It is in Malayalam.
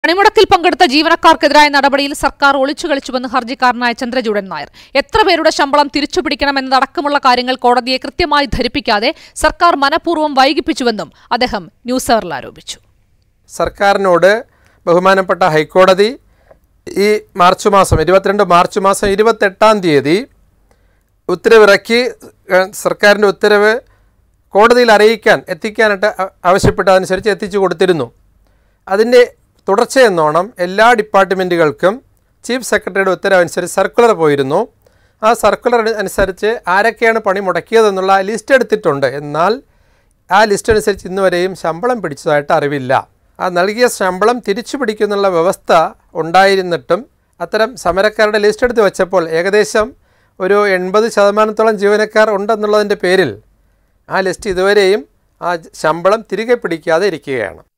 പണിമുടക്കിൽ പങ്കെടുത്ത ജീവനക്കാർക്കെതിരായ നടപടിയിൽ സർക്കാർ ഒളിച്ചു കളിച്ചുവെന്ന് ഹർജിക്കാരനായ ചന്ദ്രചൂഡൻ നായർ എത്ര പേരുടെ ശമ്പളം തിരിച്ചുപിടിക്കണമെന്നതടക്കമുള്ള കാര്യങ്ങൾ കോടതിയെ കൃത്യമായി ധരിപ്പിക്കാതെ സർക്കാർ മനഃപൂർവ്വം വൈകിപ്പിച്ചുവെന്നും അദ്ദേഹം ന്യൂസ് അവറിൽ ആരോപിച്ചു സർക്കാരിനോട് ബഹുമാനപ്പെട്ട ഹൈക്കോടതി ഈ മാർച്ച് മാസം ഇരുപത്തിരണ്ട് മാർച്ച് മാസം ഇരുപത്തെട്ടാം തീയതി ഉത്തരവിറക്കി ഏഹ്, സർക്കാരിൻ്റെ ഉത്തരവ് കോടതിയിൽ അറിയിക്കാൻ എത്തിക്കാനായിട്ട് ആ- ആവശ്യപ്പെട്ടതനുസരിച്ച് എത്തിച്ചു കൊടുത്തിരുന്നു അതിൻ്റെ തുടർച്ചയെന്നോണം എല്ലാ ഡിപ്പാർട്ട്മെൻറ്റുകൾക്കും ചീഫ് സെക്രട്ടറിയുടെ ഉത്തരവനുസരിച്ച് സർക്കുലർ പോയിരുന്നു ആ സർക്കുലർ അനുസരിച്ച് ആരൊക്കെയാണ് പണി മുടക്കിയതെന്നുള്ള ലിസ്റ്റ് എടുത്തിട്ടുണ്ട് എന്നാൽ ആ ലിസ്റ്റ് അനുസരിച്ച് ഇന്നുവരെയും ശമ്പളം പിടിച്ചതായിട്ട് അറിവില്ല ആ നൽകിയ ശമ്പളം തിരിച്ചു പിടിക്കുന്നുള്ള വ്യവസ്ഥ ഉണ്ടായിരുന്നിട്ടും അത്തരം സമരക്കാരുടെ ലിസ്റ്റ് എടുത്ത് വെച്ചപ്പോൾ ഏകദേശം ഒരു എൺപത് ശതമാനത്തോളം ജീവനക്കാർ ഉണ്ടെന്നുള്ളതിൻ്റെ പേരിൽ ആ ലിസ്റ്റ് ഇതുവരെയും ആ ശമ്പളം തിരികെ പിടിക്കാതെ ഇരിക്കുകയാണ്